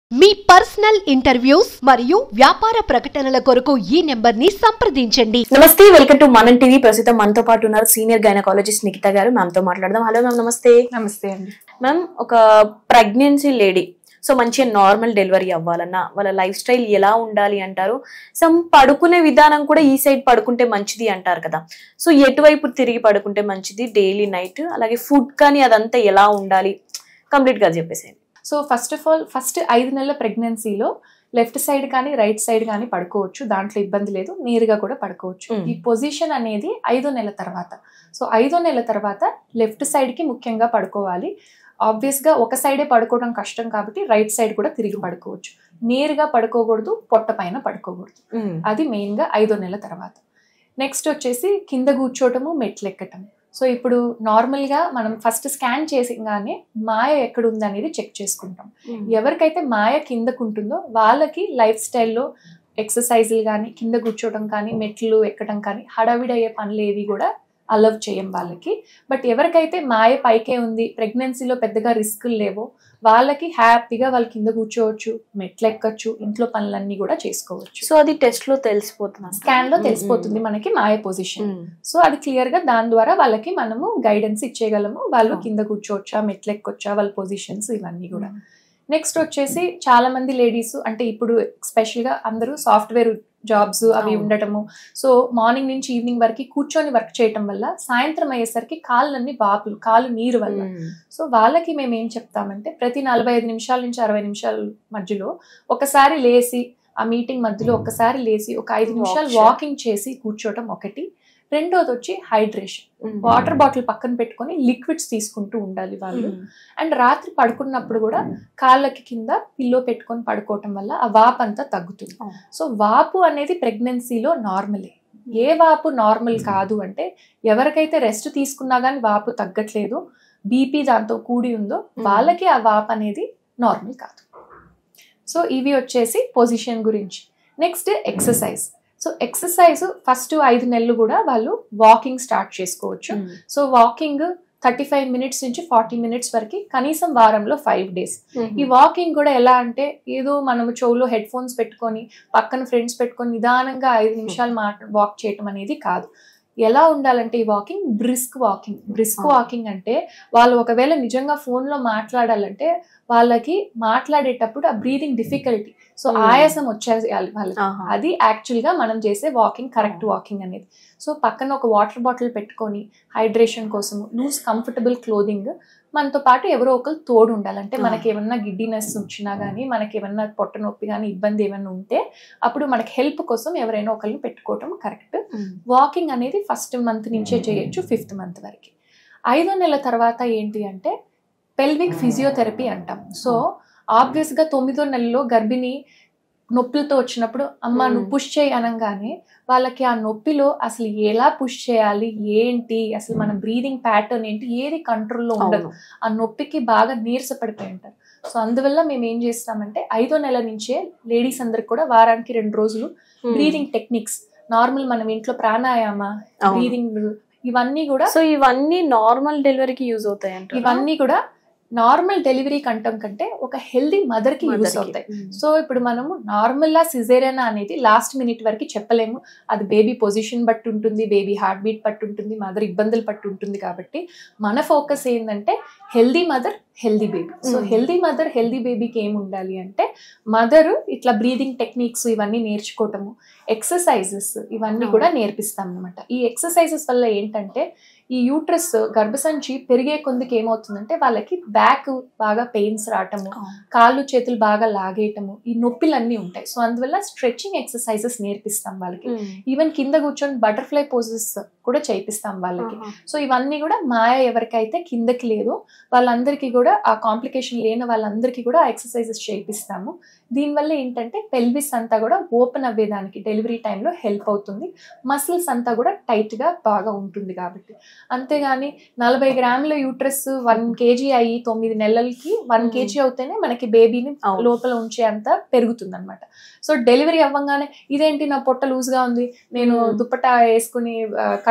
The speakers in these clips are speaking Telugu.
మీ పర్సనల్ ఇంటర్వ్యూస్ మరియు వ్యాపార ప్రకటనల కొరకు ఈ నెంబర్ ని సంప్రదించండి నమస్తే వెల్కమ్ టు మనం టీవీ ప్రస్తుతం మనతో పాటు ఉన్నారు సీనియర్ గైనకాలజిస్ట్ నిఖిత గారు మ్యామ్ తో మాట్లాడదాం హలో మ్యామ్ నమస్తే నమస్తే అండి మ్యామ్ ఒక ప్రెగ్నెన్సీ లేడీ సో మంచిగా నార్మల్ డెలివరీ అవ్వాలన్నా వాళ్ళ లైఫ్ స్టైల్ ఎలా ఉండాలి అంటారు సమ్ పడుకునే విధానం కూడా ఈ సైడ్ పడుకుంటే మంచిది అంటారు కదా సో ఎటువైపు తిరిగి పడుకుంటే మంచిది డైలీ నైట్ అలాగే ఫుడ్ కానీ అదంతా ఎలా ఉండాలి కంప్లీట్ గా చెప్పేసేయండి so first of all first ఐదు నెలల ప్రెగ్నెన్సీలో లెఫ్ట్ సైడ్ కానీ రైట్ సైడ్ కానీ పడుకోవచ్చు దాంట్లో ఇబ్బంది లేదు నేరుగా కూడా పడుకోవచ్చు Mm. ఈ పొజిషన్ అనేది ఐదో నెల తర్వాత సో ఐదో నెల తర్వాత లెఫ్ట్ సైడ్ కి ముఖ్యంగా పడుకోవాలి ఆబ్వియస్ గా ఒక సైడే పడుకోవడం కష్టం కాబట్టి రైట్ సైడ్ కూడా తిరిగి పడుకోవచ్చు నేరుగా పడుకోకూడదు పొట్ట పైన పడుకోకూడదు అది మెయిన్ గా ఐదో నెల తర్వాత నెక్స్ట్ వచ్చేసి కింద కూర్చోవటము మెట్లు ఎక్కటం సో ఇప్పుడు నార్మల్ గా మనం ఫస్ట్ స్కాన్ చేసిగానే మాయ ఎక్కడ ఉంది అనేది చెక్ చేసుకుంటాం ఎవరికైతే మాయ కిందకు ఉంటుందో వాళ్ళకి లైఫ్ స్టైల్లో ఎక్సర్సైజులు కానీ కింద కూర్చోవడం కానీ మెట్లు ఎక్కడం కానీ హడావిడి అయ్యే పనులు ఏవి కూడా అలవ్ చేయం వాళ్ళకి బట్ ఎవరికైతే మాయ పైకే ఉంది ప్రెగ్నెన్సీలో పెద్దగా రిస్కులు లేవో వాళ్ళకి హ్యాపీగా వాళ్ళు కింద కూర్చోవచ్చు మెట్లు ఎక్కచ్చు ఇంట్లో పనులన్నీ కూడా చేసుకోవచ్చు సో అది టెస్ట్ లో తెలిసిపోతుంది స్కాన్ లో తెలిసిపోతుంది మనకి మాయ పొజిషన్ సో అది క్లియర్ గా దాని ద్వారా వాళ్ళకి మనము గైడెన్స్ ఇచ్చేయగలము వాళ్ళు Oh. కింద కూర్చోవచ్చా మెట్లు ఎక్కొచ్చా వాళ్ళ పొజిషన్స్ ఇవన్నీ కూడా నెక్స్ట్ వచ్చేసి చాలా మంది లేడీస్ అంటే ఇప్పుడు స్పెషల్ గా అందరూ సాఫ్ట్వేర్ జాబ్స్ అవి అవును. ఉండటము సో మార్నింగ్ నుంచి ఈవినింగ్ వరకు కూర్చొని వర్క్ చేయటం వల్ల సాయంత్రం అయ్యేసరికి కాళ్ళన్నీ వాపులు కాళ్ళు నీరు వల్ల సో వాళ్ళకి మేము ఏం చెప్తామంటే ప్రతి నలభై ఐదు నిమిషాల నుంచి అరవై నిమిషాల మధ్యలో ఒకసారి లేసి ఆ మీటింగ్ మధ్యలో ఒకసారి లేసి ఒక ఐదు Walk నిమిషాలు చేయాలి. వాకింగ్ చేసి కూర్చోవటం ఒకటి రెండోది వచ్చి హైడ్రేషన్ వాటర్ బాటిల్ పక్కన పెట్టుకొని లిక్విడ్స్ తీసుకుంటూ ఉండాలి వాళ్ళు అండ్ రాత్రి పడుకున్నప్పుడు కూడా కాళ్ళకి కింద పిల్లో పెట్టుకొని పడుకోవటం వల్ల ఆ వాపు అంతా తగ్గుతుంది Oh. సో వాపు అనేది ప్రెగ్నెన్సీలో నార్మలే ఏ వాపు నార్మల్ కాదు అంటే ఎవరికైతే రెస్ట్ తీసుకున్నా కానీ వాపు తగ్గట్లేదు బీపీ దాంతో కూడి ఉందో వాళ్ళకి ఆ వాపు అనేది నార్మల్ కాదు సో ఇవి వచ్చేసి పొజిషన్ గురించి next exercise so exercise first ఐదు నెలలు కూడా వాళ్ళు వాకింగ్ స్టార్ట్ చేసుకోవచ్చు so walking thirty five minutes నుంచి ఫార్టీ మినిట్స్ వరకు కనీసం వారంలో ఫైవ్ డేస్ ఈ వాకింగ్ కూడా ఎలా అంటే ఏదో మనము చెవులో హెడ్ ఫోన్స్ పెట్టుకొని పక్కన ఫ్రెండ్స్ పెట్టుకొని నిదానంగా ఐదు నిమిషాలు మాట వాక్ చేయటం అనేది కాదు ఎలా ఉండాలంటే ఈ walking brisk walking brisk Ah. Walking అంటే వాళ్ళు ఒకవేళ నిజంగా ఫోన్లో మాట్లాడాలంటే వాళ్ళకి మాట్లాడేటప్పుడు ఆ బ్రీదింగ్ డిఫికల్టీ సో Hmm. ఆయాసం వచ్చేయాలి వాళ్ళకి అది యాక్చువల్ గా మనం చేసే వాకింగ్ కరెక్ట్ వాకింగ్ అనేది సో పక్కన ఒక వాటర్ బాటిల్ పెట్టుకొని హైడ్రేషన్ కోసం లూజ్ కంఫర్టబుల్ క్లోదింగ్ మనతో పాటు ఎవరో ఒకరు తోడు ఉండాలి అంటే Ah. మనకి ఏమన్నా గిడ్డినెస్ వచ్చినా కానీ మనకి ఏమన్నా పొట్ట నొప్పి కానీ ఇబ్బంది ఏమైనా ఉంటే అప్పుడు మనకి హెల్ప్ కోసం ఎవరైనా ఒకరిని పెట్టుకోవటం కరెక్ట్ వాకింగ్ అనేది ఫస్ట్ మంత్ నుంచే చేయొచ్చు ఫిఫ్త్ మంత్ వరకు ఐదో నెల తర్వాత ఏంటి అంటే పెల్విక్ ఫిజియోథెరపీ అంటాం సో ఆబ్వియస్ గా తొమ్మిదో నెలలో గర్భిణి నొప్పులతో వచ్చినప్పుడు అమ్మ నువ్వు Mm. పుష్ చేయి అనగానే వాళ్ళకి ఆ నొప్పిలో అసలు ఎలా పుష్ చేయాలి ఏంటి అసలు మన బ్రీదింగ్ ప్యాటర్న్ ఏంటి ఏది కంట్రోల్లో ఉండదు ఆ నొప్పికి బాగా నీరసపడిపోయి ఉంటారు సో అందువల్ల మేము ఏం చేస్తామంటే ఐదో నెల నుంచే లేడీస్ అందరికి కూడా వారానికి రెండు రోజులు బ్రీదింగ్ టెక్నిక్స్ నార్మల్ మనం ఇంట్లో ప్రాణాయామ బ్రీదింగ్ ఇవన్నీ కూడా సో ఇవన్నీ నార్మల్ డెలివరీకి యూజ్ అవుతాయి అంటే ఇవన్నీ కూడా నార్మల్ డెలివరీ కంటం కంటే ఒక హెల్దీ మదర్ కి యూస్ అవుతాయి సో ఇప్పుడు మనము నార్మల్ లా సిజేరియనా అనేది లాస్ట్ మినిట్ వరకు చెప్పలేము అది బేబీ పొజిషన్ బట్టి ఉంటుంది బేబీ హార్ట్ బీట్ పట్టి ఉంటుంది మదర్ ఇబ్బందులు పట్టి ఉంటుంది కాబట్టి మన ఫోకస్ ఏంటంటే healthy mother healthy baby so Mm. Healthy mother healthy బేబీకి ఏమి ఉండాలి అంటే మదర్ ఇట్లా బ్రీదింగ్ టెక్నిక్స్ ఇవన్నీ నేర్చుకోవటము ఎక్సర్సైజెస్ ఇవన్నీ అవును. కూడా నేర్పిస్తాం అనమాట ఈ ఎక్సర్సైజెస్ వల్ల ఏంటంటే ఈ యూట్రస్ గర్భసంచి పెరిగే కొందికి ఏమవుతుందంటే వాళ్ళకి బ్యాక్ బాగా పెయిన్స్ రావటము కాళ్ళు చేతులు బాగా లాగేయటము ఈ నొప్పిలన్నీ ఉంటాయి సో అందువల్ల స్ట్రెచింగ్ ఎక్సర్సైజెస్ నేర్పిస్తాం వాళ్ళకి ఈవెన్ కింద కూర్చొని బటర్ఫ్లై పోజెస్ కూడా చేయిస్తాం వాళ్ళకి సో ఇవన్నీ కూడా మాయ ఎవరికైతే కిందకి లేదు వాళ్ళందరికీ కూడా ఆ కాంప్లికేషన్ లేని వాళ్ళందరికీ కూడా ఆ ఎక్సర్సైజెస్ చేయిస్తాము దీనివల్ల ఏంటంటే పెల్విస్ అంతా కూడా ఓపెన్ అవ్వేదానికి డెలివరీ టైంలో హెల్ప్ అవుతుంది మసిల్స్ అంతా కూడా టైట్ గా బాగా ఉంటుంది కాబట్టి అంతేగాని నలభై గ్రాముల యూట్రస్ వన్ కేజీ అయ్యి తొమ్మిది నెలలకి వన్ Hmm. కేజీ అవుతేనే మనకి బేబీని అవును. లోపల ఉంచే అంత పెరుగుతుంది అనమాట సో డెలివరీ అవ్వగానే ఇదేంటి నా పొట్ట లూజ్ గా ఉంది నేను Hmm. దుప్పటా వేసుకుని కట్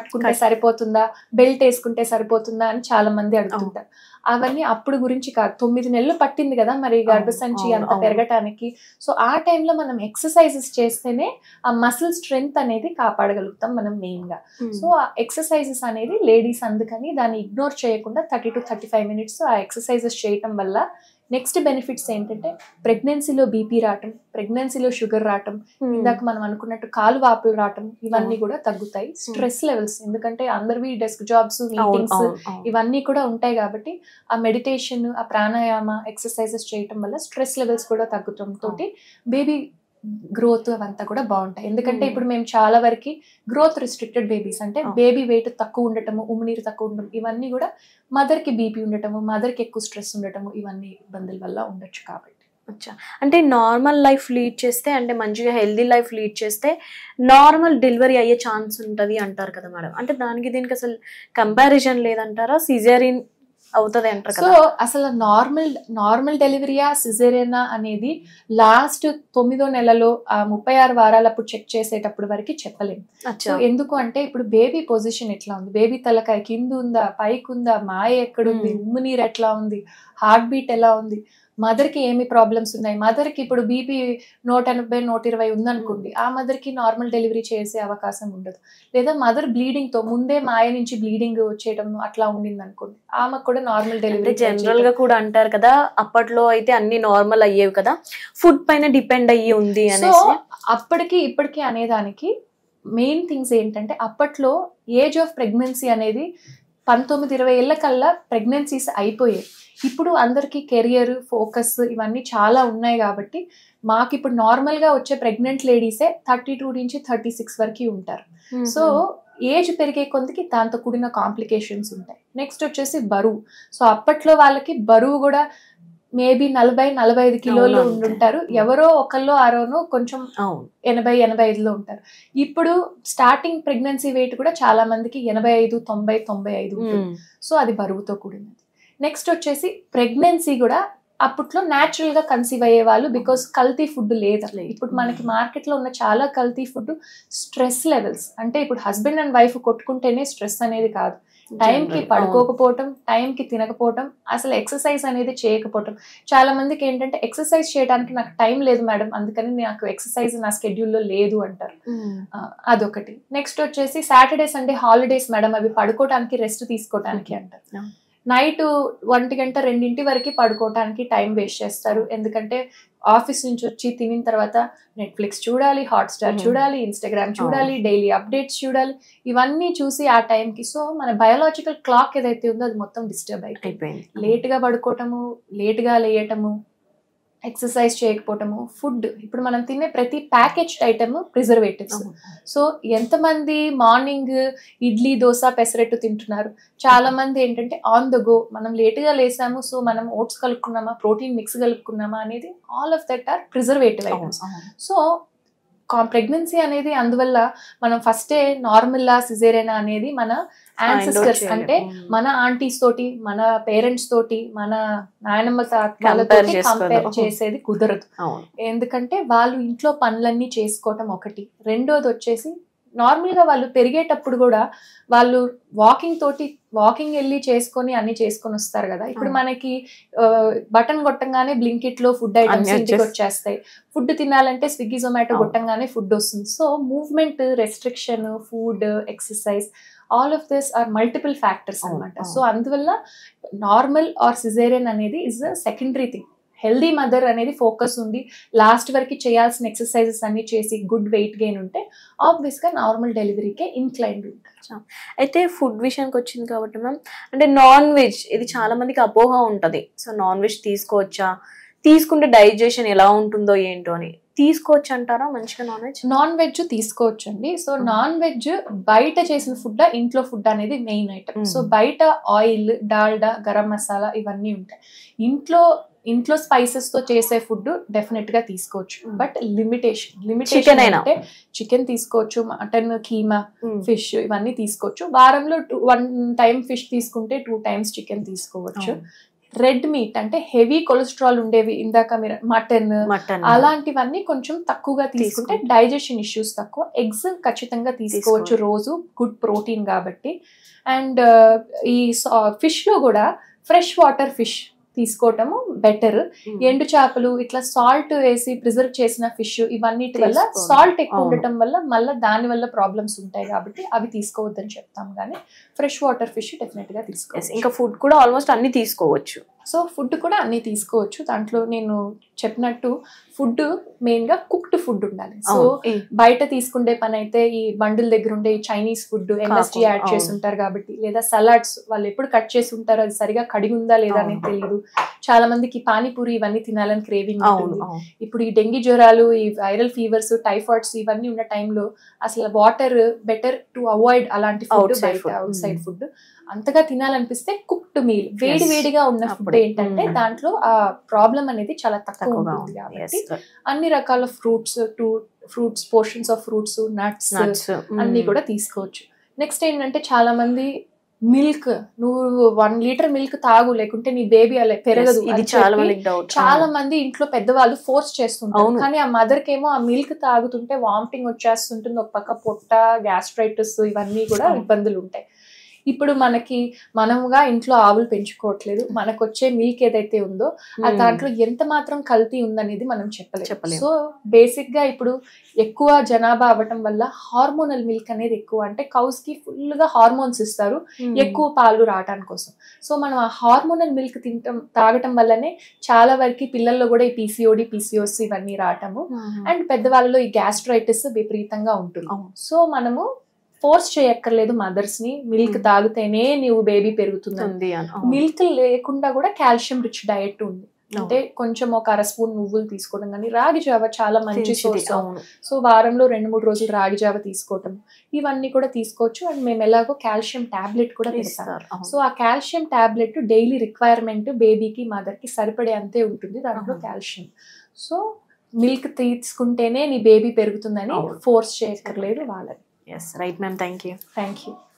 కట్టుకుంటే కట్- సరిపోతుందా బెల్ట్ వేసుకుంటే సరిపోతుందా అని చాలా మంది అడుగుతుంటారు అవన్నీ అప్పుడు గురించి కాదు తొమ్మిది నెలలు పట్టింది కదా మరి గర్భసంచి అవును, అంత అవును. పెరగటానికి సో ఆ టైంలో మనం ఎక్సర్సైజెస్ చేస్తేనే ఆ మసిల్ స్ట్రెంగ్త్ అనేది కాపాడగలుగుతాం మనం మెయిన్ గా సో ఆ ఎక్సర్సైజెస్ అనేది లేడీస్ అందుకని దాన్ని ఇగ్నోర్ చేయకుండా thirty to thirty five minutes ఆ ఎక్సర్సైజెస్ చేయటం వల్ల నెక్స్ట్ బెనిఫిట్స్ ఏంటంటే ప్రెగ్నెన్సీలో బీపీ రావటం ప్రెగ్నెన్సీలో షుగర్ రావటం ఇందాక మనం అనుకున్నట్టు కాలు వాపులు రావటం ఇవన్నీ కూడా తగ్గుతాయి స్ట్రెస్ లెవెల్స్ ఎందుకంటే అందరివి డెస్క్ జాబ్స్ మీటింగ్స్ ఇవన్నీ కూడా ఉంటాయి కాబట్టి ఆ మెడిటేషన్ ఆ ప్రాణాయామ ఎక్సర్సైజెస్ చేయటం వల్ల స్ట్రెస్ లెవెల్స్ కూడా తగ్గుతాం తోటి బేబీ గ్రోత్ అవంతా కూడా బాగుంటాయి ఎందుకంటే Hmm. ఇప్పుడు మేము చాలా వరకు గ్రోత్ రిస్ట్రిక్టెడ్ బేబీస్ అంటే Oh. బేబీ వెయిట్ తక్కువ ఉండటము ఉమ్మినీరు తక్కువ ఉండటం ఇవన్నీ కూడా మదర్ కి బీపీ ఉండటము మదర్ కి ఎక్కువ స్ట్రెస్ ఉండటము ఇవన్నీ ఇబ్బందుల వల్ల ఉండొచ్చు కాబట్టి అచ్చా అంటే నార్మల్ లైఫ్ లీడ్ చేస్తే అంటే మంచిగా హెల్దీ లైఫ్ లీడ్ చేస్తే నార్మల్ డెలివరీ అయ్యే ఛాన్స్ ఉంటది అంటారు కదా మేడం అంటే దానికి దీనికి అసలు కంపారిజన్ లేదంటారా సిజేరియన్ అవుతుంది అంటారు సో కదా అసలు నార్మల్ నార్మల్ డెలివరీయా సిజేరియనా అనేది లాస్ట్ తొమ్మిదో నెలలో ఆ ముప్పై ఆరు వారాలప్పుడు చెక్ చేసేటప్పుడు వరకు చెప్పలేము సో అచ్చా ఎందుకు అంటే ఇప్పుడు బేబీ పొజిషన్ ఎట్లా ఉంది బేబీ తలకాయ కింద ఉందా పైకి ఉందా మాయ ఎక్కడుంది Hmm. ఉమ్ము నీరు ఎట్లా ఉంది హార్ట్ బీట్ ఎలా ఉంది మదర్ కి ఏమి ప్రాబ్లమ్స్ ఉన్నాయి మదర్ కి ఇప్పుడు బీపీ నూట ఎనభై నూట ఇరవై ఉందనుకోండి ఆ మదర్ కి నార్మల్ డెలివరీ చేసే అవకాశం ఉండదు లేదా మదర్ బ్లీడింగ్ తో ముందే మాయ నుంచి బ్లీడింగ్ వచ్చేయడం అట్లా ఉండింది అనుకోండి ఆమెకు కూడా నార్మల్ అంటే డెలివరీ జనరల్ గా కూడా అంటారు కదా అప్పట్లో అయితే అన్ని నార్మల్ అయ్యేవి కదా ఫుడ్ పైన డిపెండ్ అయ్యి ఉంది సో అనేసి అప్పటికి ఇప్పటికి అనేదానికి మెయిన్ థింగ్స్ ఏంటంటే అప్పట్లో ఏజ్ ఆఫ్ ప్రెగ్నెన్సీ అనేది పంతొమ్మిది ఇరవై ఏళ్ళ కల్లా ప్రెగ్నెన్సీస్ అయిపోయాయి ఇప్పుడు అందరికీ కెరియర్ ఫోకస్ ఇవన్నీ చాలా ఉన్నాయి కాబట్టి మాకు ఇప్పుడు నార్మల్ గా వచ్చే ప్రెగ్నెంట్ లేడీసే థర్టీ టూ నుంచి థర్టీ సిక్స్ వరకు ఉంటారు సో ఏజ్ పెరిగే కొందికి దాంతో కూడిన కాంప్లికేషన్స్ ఉంటాయి నెక్స్ట్ వచ్చేసి బరువు సో అప్పట్లో వాళ్ళకి బరువు కూడా మేబీ నలభై నలభై ఐదు కిలోలు అవును, ఉండుంటారు అంతే. ఎవరో ఒకళ్ళు ఆరోను కొంచెం అవును ఎనభై ఎనభై ఐదులో ఉంటారు ఇప్పుడు స్టార్టింగ్ ప్రెగ్నెన్సీ వెయిట్ కూడా చాలా మందికి ఎనభై ఐదు తొంభై తొంభై ఐదు ఉంటుంది. సో అది బరువుతో కూడినది నెక్స్ట్ వచ్చేసి ప్రెగ్నెన్సీ కూడా అప్పట్లో న్యాచురల్ గా కన్సీవ్ అయ్యే వాళ్ళు బికాస్ కల్తీ ఫుడ్ లేదు లేదు. ఇప్పుడు మనకి మార్కెట్ లో ఉన్న చాలా కల్తీ ఫుడ్ స్ట్రెస్ లెవెల్స్ అంటే ఇప్పుడు హస్బెండ్ అండ్ వైఫ్ కొట్టుకుంటేనే స్ట్రెస్ అనేది కాదు టైం కి General, పడుకోకపోవటం టైం కి తినకపోవటం అసలు ఎక్సర్సైజ్ అనేది చేయకపోవటం చాలా మందికి ఏంటంటే ఎక్సర్సైజ్ చేయడానికి నాకు టైం లేదు మేడం అందుకని నాకు ఎక్సర్సైజ్ నా schedule లో లేదు అంటారు అవును. ఆ, అదొకటి నెక్స్ట్ వచ్చేసి సాటర్డే సండే హాలిడేస్ మేడం అవి పడుకోవడానికి రెస్ట్ తీసుకోవడానికి అంటారు Yeah. నైట్ ఒంటి గంట రెండింటి వరకు పడుకోవడానికి టైం వేస్ట్ చేస్తారు ఎందుకంటే ఆఫీస్ నుంచి వచ్చి తినిన తర్వాత నెట్ఫ్లిక్స్ చూడాలి హాట్స్టార్ Mhm. చూడాలి ఇన్స్టాగ్రామ్ చూడాలి డైలీ అప్డేట్స్ చూడాలి ఇవన్నీ చూసి ఆ టైంకి సో మన బయోలాజికల్ క్లాక్ ఏదైతే ఉందో అది మొత్తం డిస్టర్బ్ అయిపోయింది అయిపోయింది లేట్గా పడుకోవటము లేట్గా లేయటము ఎక్సర్సైజ్ చేయకపోవటము ఫుడ్ ఇప్పుడు మనం తినే ప్రతి ప్యాకేజ్డ్ ఐటమ్ ప్రిజర్వేటివ్స్ అవును. సో ఎంతమంది మార్నింగ్ ఇడ్లీ దోశ పెసరెట్టు తింటున్నారు చాలా మంది ఏంటంటే ఆన్ ద గో మనం లేట్గా లేసాము సో మనం ఓట్స్ కలుపుకున్నామా ప్రోటీన్ మిక్స్ కలుపుకున్నామా అనేది all of that are preservative అవును, ఐటమ్స్ అవును. సో ప్రెగ్నెన్సీ అనేది అందువల్ల మనం ఫస్టే నార్మల్లా సిజేరేనా అనేది మన Find out యాన్సిస్టర్స్ చేయలేం. అంటే అవును. మన ఆంటీస్ తోటి మన పేరెంట్స్ తోటి మన నాయనమ్మ Compare వాళ్ళతో చేసుకోలేం. కంపేర్ చేసేది కుదరదు అవును ఎందుకంటే వాళ్ళు ఇంట్లో పనులన్నీ చేసుకోవటం ఒకటి రెండోది వచ్చేసి నార్మల్ గా వాళ్ళు పెరిగేటప్పుడు కూడా వాళ్ళు వాకింగ్ తోటి వాకింగ్ వెళ్ళి చేసుకొని అన్ని చేసుకొని వస్తారు కదా ఇప్పుడు అవును. మనకి బటన్ కొట్టంగానే బ్లింకిట్ లో ఫుడ్ ఐటమ్స్ అన్ని ఇంటికి వచ్చేస్తాయి. వచ్చేస్తాయి ఫుడ్ తినాలంటే స్విగ్గీ జొమాటో అవును. కొట్టంగానే ఫుడ్ వస్తుంది so movement restriction food exercise all of this are multiple factors అవును, అన్నమాట అవును. సో అందువల్ల నార్మల్ ఆర్ సిజేరియన్ అనేది is a secondary thing healthy mother అనేది ఫోకస్ ఉండి లాస్ట్ వరకు చేయాల్సిన ఎక్సర్సైజెస్ అన్ని చేసి గుడ్ వెయిట్ గెయిన్ ఉంటే ఆబ్వియస్ గా నార్మల్ డెలివరీకే ఇన్క్లైన్డ్ ఉంటారు అయితే ఫుడ్ విషయానికి వచ్చింది కాబట్టి మ్యామ్ అంటే నాన్ వెజ్ ఇది చాలా మందికి అపోహ ఉంటది సో నాన్ వెజ్ తీసుకోవచ్చా తీసుకుంటే డైజెషన్ ఎలా ఉంటుందో ఏంటో అని తీసుకోవచ్చు అంటారా మంచిగా నాన్ వెజ్ నాన్ వెజ్ తీసుకోవచ్చు అండి సో Mm. నాన్ వెజ్ బయట చేసిన ఫుడ్ ఇంట్లో ఫుడ్ అనేది మెయిన్ ఐటమ్ Mm. సో బయట ఆయిల్ డాల్డా గరం మసాలా ఇవన్నీ ఉంటాయి ఇంట్లో ఇంట్లో స్పైసెస్ తో చేసే ఫుడ్ డెఫినెట్ గా తీసుకోవచ్చు Mm. But limitation Chicken limitation అయినా. అంటే చికెన్ తీసుకోవచ్చు మటన్ కీమా ఫిష్ ఇవన్నీ తీసుకోవచ్చు వారంలో వన్ టైం ఫిష్ తీసుకుంటే టూ టైమ్స్ చికెన్ తీసుకోవచ్చు రెడ్ మీట్ అంటే హెవీ కొలెస్ట్రాల్ ఉండేవి ఇందాక మీరు మటన్ మటన్ అలాంటివన్నీ కొంచెం తక్కువగా తీసుకుంటే తీసుకుంటే. డైజెషన్ ఇష్యూస్ తక్కువ ఎగ్స్ ఖచ్చితంగా తీసుకోవచ్చు తీసుకోవాలి. రోజు గుడ్ ప్రోటీన్ కాబట్టి అండ్ ఈ ఫిష్ లో కూడా ఫ్రెష్ వాటర్ ఫిష్ తీసుకోవటము బెటర్ ఎండు చేపలు ఇట్లా సాల్ట్ వేసి ప్రిజర్వ్ చేసిన ఫిష్ ఇవన్నిటి వల్ల తీసుకోవాలి. సాల్ట్ ఎక్కువ అవును. ఉండటం వల్ల మళ్ళీ దాని వల్ల ప్రాబ్లమ్స్ ఉంటాయి కాబట్టి అవి తీసుకోవద్దని చెప్తాం కానీ ఫ్రెష్ వాటర్ ఫిష్ డెఫినెట్ గా Yes, తీసుకోవచ్చు ఇంకా ఫుడ్ కూడా ఆల్మోస్ట్ అన్ని తీసుకోవచ్చు సో ఫుడ్ కూడా అన్ని తీసుకోవచ్చు దాంట్లో నేను చెప్పినట్టు ఫుడ్ మెయిన్ గా కుక్డ్ ఫుడ్ ఉండాలి సో అవును. ఈ- బయట తీసుకుండే పని అయితే ఈ బండిల్ దగ్గర ఉండే ఈ చైనీస్ ఫుడ్ ఎంఎస్జీ కాకుండా, యాడ్ చేసి అవును. ఉంటారు కాబట్టి లేదా సలాడ్స్ వాళ్ళు ఎప్పుడు కట్ చేసి ఉంటారో అది సరిగా కడిగి ఉందా లేదా అనేది అవును. తెలియదు చాలా మందికి పానీపూరి ఇవన్నీ తినాలని క్రేవింగ్ అవును ఉంటుంది అవును. ఇప్పుడు ఈ డెంగీ జ్వరాలు ఈ వైరల్ ఫీవర్స్ టైఫాయిడ్స్ ఇవన్నీ ఉన్న టైంలో అసలు వాటర్ బెటర్ టు అవాయిడ్ అలాంటి ఫుడ్ Outside బయట food. Outside Mm. Food అంతగా తినాలనిపిస్తే కుక్డ్ మీల్ వేడి Yes. వేడిగా ఉన్న ఫుడ్ అప్పుడే. ఏంటంటే Mm. దాంట్లో ఆ ప్రాబ్లం అనేది చాలా తక్కువ తక్కువగా ఉంటుంది ఉంది కాబట్టి అన్ని రకాల fruits two fruits portions of fruits nuts nuts అన్ని కూడా తీసుకోవచ్చు నెక్స్ట్ ఏంటంటే చాలా మంది మిల్క్ నువ్వు వన్ లీటర్ మిల్క్ తాగు లేకుంటే నీ బేబీ అలా పెరగదు ఇది అని చాలా చెప్పి మందికి డౌట్ చాలా మంది ఇంట్లో పెద్దవాళ్ళు ఫోర్స్ చేస్తుంటారు అవును. కానీ ఆ మదర్ కేమో ఆ మిల్క్ తాగుతుంటే వామిటింగ్ వచ్చేస్తుంటుంది ఒక పక్క పొట్ట గ్యాస్ట్రైటిస్ ఇవన్నీ కూడా అవును. ఇబ్బందులు ఉంటాయి ఇప్పుడు మనకి మనముగా ఇంట్లో ఆవులు పెంచుకోవట్లేదు మనకు వచ్చే మిల్క్ ఏదైతే ఉందో ఆ దాంట్లో ఎంత మాత్రం కల్తీ ఉందనేది మనం చెప్పలేము చెప్పలేము. సో బేసిక్ గా ఇప్పుడు ఎక్కువ జనాభా అవ్వటం వల్ల హార్మోనల్ మిల్క్ అనేది ఎక్కువ అంటే కౌస్ కి ఫుల్ గా హార్మోన్స్ ఇస్తారు ఎక్కువ పాలు రావటానికి కోసం సో మనం ఆ హార్మోనల్ మిల్క్ తినటం తాగటం వల్లనే చాలా వరకు పిల్లల్లో కూడా ఈ పీసీఓడి పీసీఓస్ ఇవన్నీ రావటము అండ్ పెద్దవాళ్ళలో ఈ గ్యాస్ట్రైటిస్ విపరీతంగా ఉంటుంది అవును. సో మనము ఫోర్స్ చేయక్కర్లేదు మదర్స్ ని మిల్క్ Hmm. తాగితేనే నీవు బేబీ పెరుగుతుంది ఉంది అని. అవును. మిల్క్ లేకుండా కూడా కాల్షియం రిచ్ డయట్ ఉంది అంటే కొంచెం ఒక అర స్పూన్ నువ్వులు తీసుకోవడం కానీ రాగి జావ చాలా మంచి మంచిది. సోర్స్ అవును. సో వారంలో రెండు మూడు రోజులు రాగి జావ తీసుకోవటం ఇవన్నీ కూడా తీసుకోవచ్చు అండ్ మేము ఎలాగో కాల్షియం టాబ్లెట్ కూడా పెడతాం ఇస్తారు. అవును. సో ఆ కాల్షియం టాబ్లెట్ డైలీ రిక్వైర్మెంట్ బేబీకి మదర్కి సరిపడే అంతే ఉంటుంది దాంట్లో ఆహా. కాల్షియం సో మిల్క్ తీసుకుంటేనే నీ బేబీ పెరుగుతుందని అవును. ఫోర్స్ చేయక్కర్లేదు వాళ్ళని yes right ma'am thank you thank you